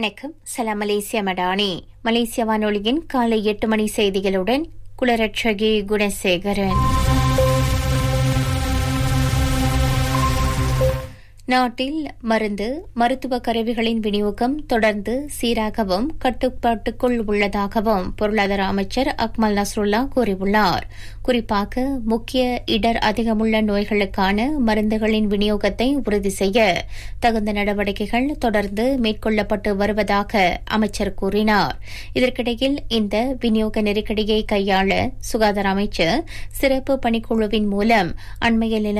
வணக்கம் சலாம் மலேசியா மடானி மலேசிய வானொலியின் காலை எட்டு மணி செய்திகளுடன் குலரட்சகி குணசேகரன் நாட்டில் மருந்து மருத்துவ கருவிகளின் விநியோகம் தொடர்ந்து சீராகவும் கட்டுப்பாட்டுக்குள் உள்ளதாகவும் பொருளாதார அமைச்சர் அக்மல் நஸ்ருல்லா கூறியுள்ளார் குறிப்பாக முக்கிய இடர் அதிகமுள்ள நோய்களுக்கான மருந்துகளின் விநியோகத்தை உறுதி செய்ய தகுந்த நடவடிக்கைகள் தொடர்ந்து மேற்கொள்ளப்பட்டு வருவதாக அமைச்சர் கூறினார் இதற்கிடையில் இந்த விநியோக நெருக்கடியை கையாள சுகாதார அமைச்சர் சிறப்பு பணிக்குழுவின் மூலம் அண்மையில்